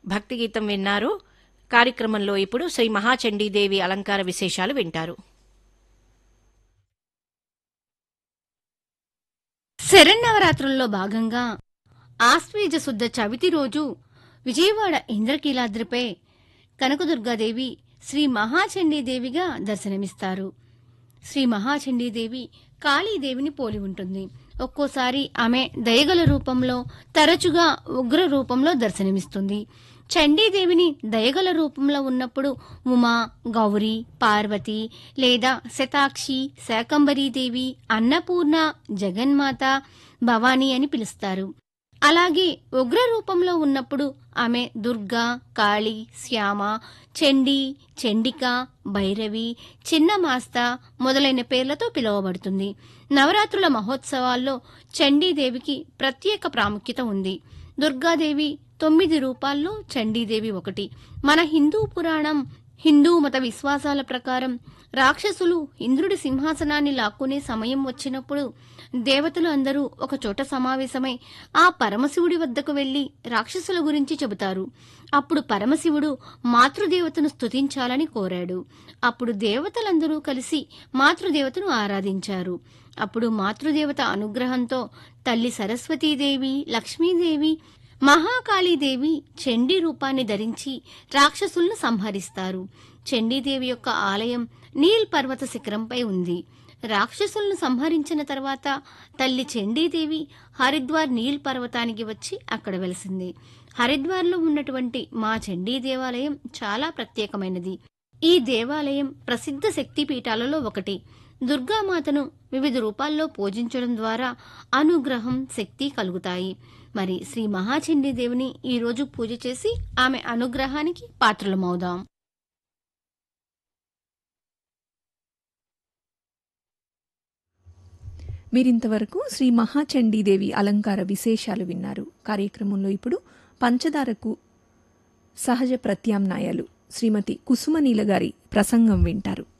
భక్తి గీతం విన్నారు కార్యక్రమంలో ఇప్పుడు శ్రీ మహాచండీదేవి అలంకార విశేషాలు వింటారు శరన్నవరాత్రుల్లో భాగంగా ఆశ్వీజ శుద్ధ చవితి రోజు విజయవాడ ఇంద్రకీలాద్రిపై కనకదుర్గాదేవి శ్రీ మహాచండీదేవిగా దర్శనమిస్తారు శ్రీ మహాచండీదేవి కాళీదేవిని పోలి ఉంటుంది ఒక్కోసారి ఆమె దయగల రూపంలో తరచుగా ఉగ్ర రూపంలో దర్శనమిస్తుంది చండీదేవిని దయగల రూపంలో ఉన్నప్పుడు ఉమా గౌరి పార్వతి లేదా శతాక్షి శాకంబరీదేవి అన్నపూర్ణ జగన్మాత భవానీ అని పిలుస్తారు అలాగే ఉగ్ర రూపంలో ఉన్నప్పుడు ఆమె దుర్గా కాళి శ్యామ చండి చండిక భైరవి చిన్నమాస్త మొదలైన పేర్లతో పిలువబడుతుంది నవరాత్రుల మహోత్సవాల్లో చండీదేవికి ప్రత్యేక ప్రాముఖ్యత ఉంది దుర్గాదేవి తొమ్మిది రూపాల్లో చండీదేవి ఒకటి మన హిందూ పురాణం హిందూ మత విశ్వాసాల ప్రకారం రాక్షసులు ఇంద్రుడి సింహాసనాన్ని లాక్కునే సమయం వచ్చినప్పుడు దేవతలు అందరూ ఒక చోట సమావేశమై ఆ పరమశివుడి వద్దకు వెళ్లి రాక్షసుల గురించి చెబుతారు అప్పుడు పరమశివుడు మాతృదేవతను స్తుతించాలని కోరాడు అప్పుడు దేవతలందరూ కలిసి మాతృదేవతను ఆరాధించారు అప్పుడు మాతృదేవత అనుగ్రహంతో తల్లి సరస్వతీదేవి లక్ష్మీదేవి మహాకాళీదేవి చండీ రూపాన్ని ధరించి రాక్షసులను సంహరిస్తారు చండీదేవి యొక్క ఆలయం నీల్ పర్వత శిఖరంపై ఉంది రాక్షసులను సంహరించిన తర్వాత తల్లి చండీదేవి హరిద్వార్ నీల్ పర్వతానికి వచ్చి అక్కడ వెలిసింది హరిద్వార్లో ఉన్నటువంటి మా చండీ దేవాలయం చాలా ప్రత్యేకమైనది ఈ దేవాలయం ప్రసిద్ధ శక్తిపీఠాలలో ఒకటి దుర్గామాతను వివిధ రూపాల్లో పూజించడం ద్వారా అనుగ్రహం శక్తి కలుగుతాయి మరి శ్రీ మహాచండీ దేవుని ఈ రోజు పూజ చేసి ఆమె అనుగ్రహానికి పాత్రలమవుదాం మీరింతవరకు శ్రీ మహాచండీదేవి అలంకార విశేషాలు విన్నారు కార్యక్రమంలో ఇప్పుడు పంచదారకు సహజ ప్రత్యామ్నాయాలు శ్రీమతి కుసుమనీల గారి ప్రసంగం వింటారు